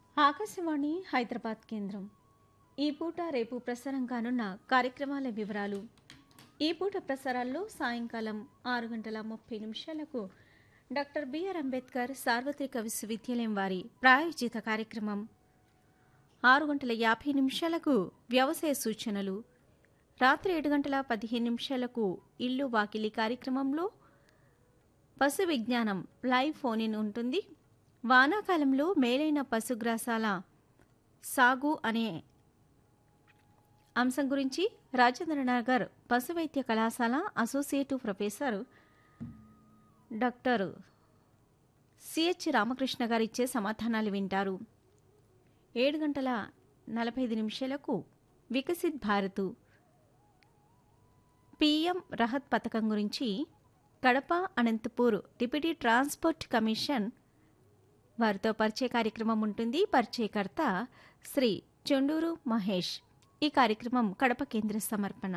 ఆకాశవాణి హైదరాబాద్ కేంద్రం ఈ పూట రేపు ప్రసారం కానున్న కార్యక్రమాల వివరాలు ఈ పూట ప్రసారాల్లో సాయంకాలం ఆరు గంటల ముప్పై నిమిషాలకు డాక్టర్ బిఆర్ అంబేద్కర్ సార్వత్రిక విశ్వవిద్యాలయం వారి ప్రాయోజిత కార్యక్రమం ఆరు గంటల యాభై నిమిషాలకు వ్యవసాయ సూచనలు రాత్రి ఏడు గంటల పదిహేను నిమిషాలకు ఇల్లు వాకిలి కార్యక్రమంలో పశు విజ్ఞానం లైవ్ ఫోన్ ఇన్ ఉంటుంది వానాకాలంలో మేలైన పశుగ్రాసాల సాగు అనే అంశం గురించి రాజేంద్రనగర్ పశు వైద్య కళాశాల associative professor doctor CH Ramakrishna గారు ఇచ్చే సమాధానాలు వింటారు ఏడు గంటల నలభై ఐదు నిమిషాలకు వికసిత్ భారత్ పిఎం రహత్ పథకం గురించి Kadapa Anantapur deputy transport commission వారితో పరిచయ కార్యక్రమం ఉంటుంది పరిచయకర్త శ్రీ చొండూరు మహేష్ ఈ కార్యక్రమం కడప కేంద్ర సమర్పణ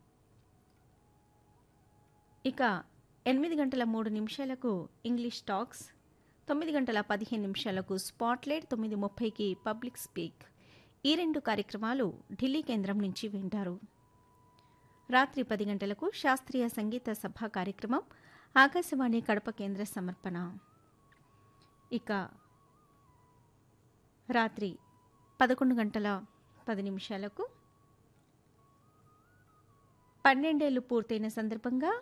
ఇక ఎనిమిది గంటల మూడు నిమిషాలకు ఇంగ్లీష్ టాక్స్ తొమ్మిది గంటల పదిహేను నిమిషాలకు స్పాట్లైట్ తొమ్మిది ముప్పైకి పబ్లిక్ స్పీక్ ఈ రెండు కార్యక్రమాలు ఢిల్లీ కేంద్రం నుంచి వింటారు రాత్రి పది గంటలకు శాస్త్రీయ సంగీత సభ కార్యక్రమం ఆకాశవాణి కడప కేంద్ర సమర్పణ ఇక రాత్రి పదకొండు గంటల పది నిమిషాలకు పన్నెండేళ్లు పూర్తయిన సందర్భంగా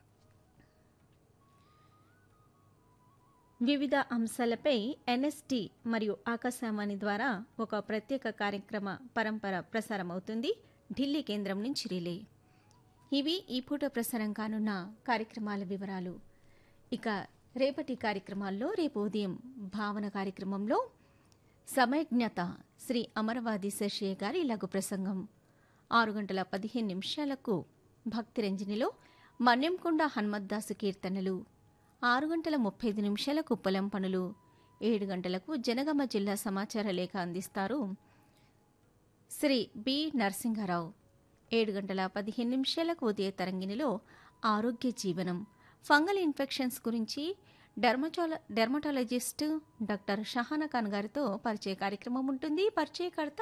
వివిధ అంశాలపై ఎన్ఎస్టి మరియు ఆకాశవాణి ద్వారా ఒక ప్రత్యేక కార్యక్రమ పరంపర ప్రసారమవుతుంది ఢిల్లీ కేంద్రం నుంచి రిలే ఇవి ఈ పూట ప్రసారం కానున్న కార్యక్రమాల వివరాలు ఇక రేపటి కార్యక్రమాల్లో రేపు ఉదయం భావన కార్యక్రమంలో సమయజ్ఞత శ్రీ అమరవాది శశయ్య గారి లఘు ప్రసంగం ఆరు గంటల పదిహేను నిమిషాలకు భక్తిరంజనిలో మన్యంకొండ హనుమద్దాసు కీర్తనలు ఆరు గంటల ముప్పై ఐదు నిమిషాలకు పొలం పనులు ఏడు గంటలకు జనగామ జిల్లా సమాచార లేఖ అందిస్తారు శ్రీ బి నరసింహారావు ఏడు గంటల పదిహేను నిమిషాలకు ఉదయ తరంగిణిలో ఆరోగ్య జీవనం ఫంగల్ ఇన్ఫెక్షన్స్ గురించి డెర్మటాల డెర్మటాలజిస్ట్ డాక్టర్ షహానా ఖాన్ గారితో పరిచయ కార్యక్రమం ఉంటుంది పరిచయకర్త